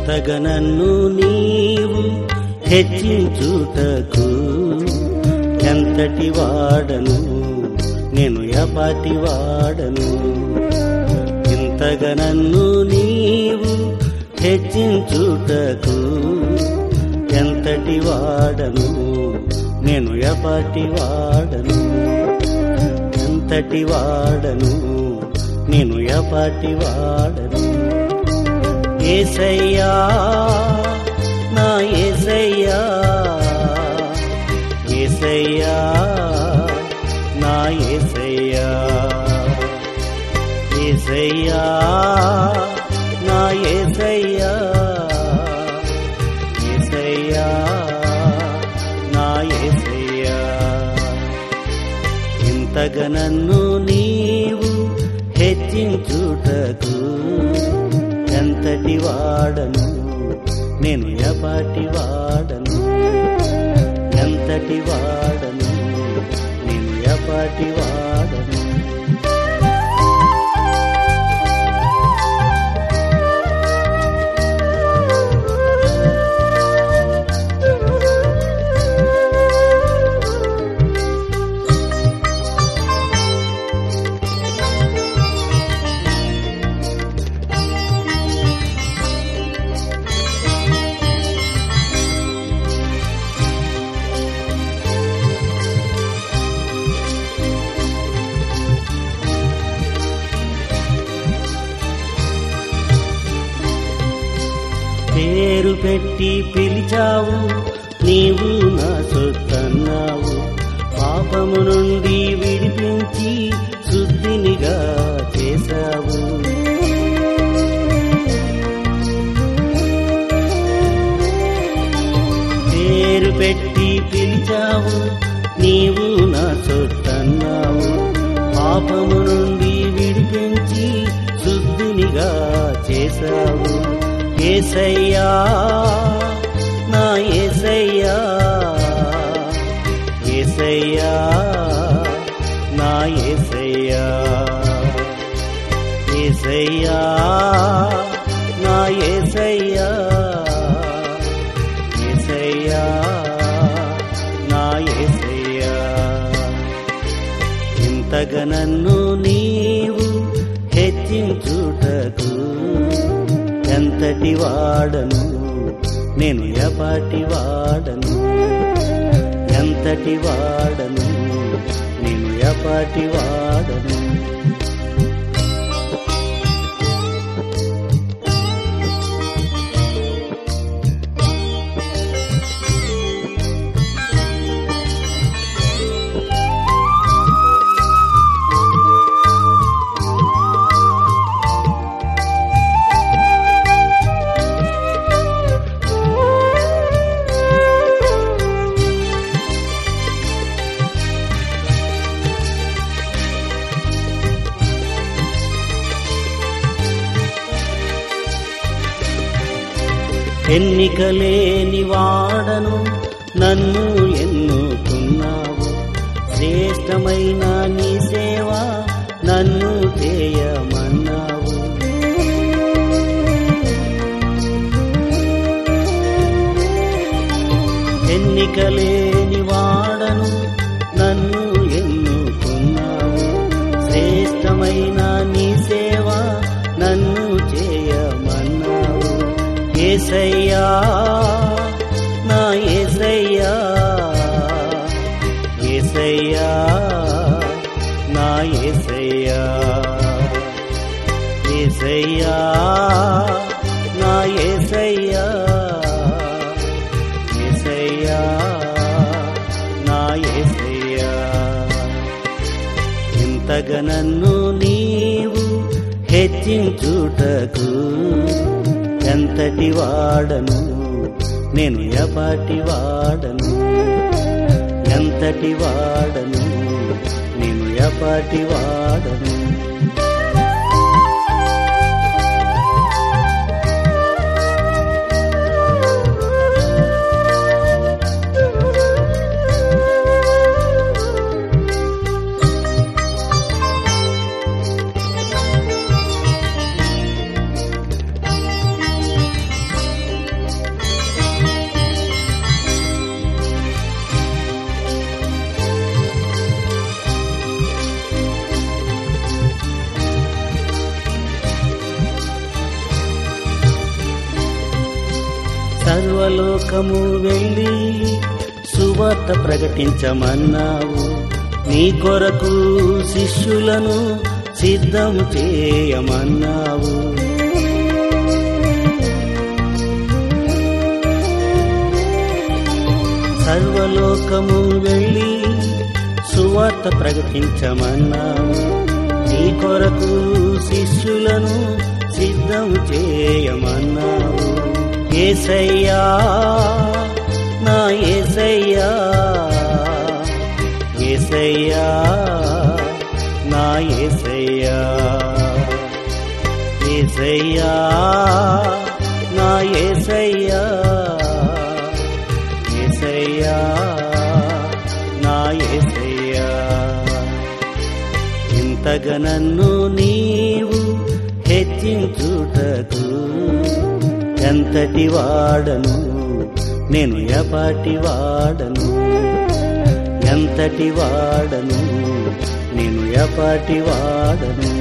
ఎంతగా నన్ను నీవు హెచ్చించుటకు ఎంతటి వాడను నేను ఎపాటి వాడను ఇంతగా నన్ను నీవు హెచ్చించుటకు ఎంతటి వాడను నేను ఎపాటి వాడను ఎంతటి వాడను నేను ఎపాటి వాడను ఏసయ్యా నా ఏసయ్యా ఏసయ్యా నా ఏసయ్యా ఏసయ్యా నా ఏసయ్యా ఏసయ్యా నా ఏసయ్యా ఇంతగా నన్ను నీవు హెచ్చించుటకు ఎంతటి వాడను నేను ఎపాటి వాడను ఎంతటి వాడను నేను ఎపాటి వాడను పేరు పెట్టి పిలిచావు నీవు నా సొత్తన్నావు పాపము నుండి విడిపించి శుద్ధినిగా చేశావు పేరు పెట్టి పిలిచావు నీవు నా సొత్తన్నావు పాపము నుండి విడిపించి శుద్ధినిగా చేశావు ఏసయ్యా నా ఏసయ్యా ఏసయ్యా నా ఏసయ్యా ఏసయ్యా నా ఏసయ్యా ఏసయ్యా నా ఏసయ్యా ఇంతగా నన్ను నీవు హెచ్చించుటకు ఎంతటి వాడను నేను ఎపాటి వాడను ఎంతటి వాడను నేను ఎపాటి వాడను ఎన్నికలేని వాడను నన్ను ఎన్నుకున్నావు శ్రేష్టమైన నీ సేవ నన్ను చేయమన్నావు ఎన్నికలేని వాడను నన్ను ఎన్నుకున్నావు శ్రేష్టమైన నీ సేవ నన్ను చేయమన్నావు ఏసయ్యా నా ఏసయ్యా ఏసయ్యా నా ఏసయ్యా ఏసయ్యా నా ఏసయ్యా ఏసయ్యా నా ఏసయ్యా ఇంతగా నన్ను నీవు హెచ్చించుటకు ఎంతటి వాడను నేను ఎపాటి వాడను ఎంతటి వాడను నేను ఎపాటి వాడను సర్వలోకము వెళ్ళి సువార్త ప్రకటించమన్నావు నీ కొరకు శిష్యులను సిద్ధం చేయమన్నావు సర్వలోకము వెళ్ళి సువార్త ప్రకటించమన్నావు నీ కొరకు శిష్యులను సిద్ధం చేయమన్నావు ఏసయ్యా నా ఏసయ్యా ఏసయ్యా నా ఏసయ్యా ఏసయ్యా నా ఏసయ్యా ఏసయ్యా నా ఏసయ్యా ఇంతగా నన్ను నీవు హెచ్చించుటకు ఎంతటి వాడను నేను ఎపాటి వాడను ఎంతటి వాడను నేను ఎపాటి వాడను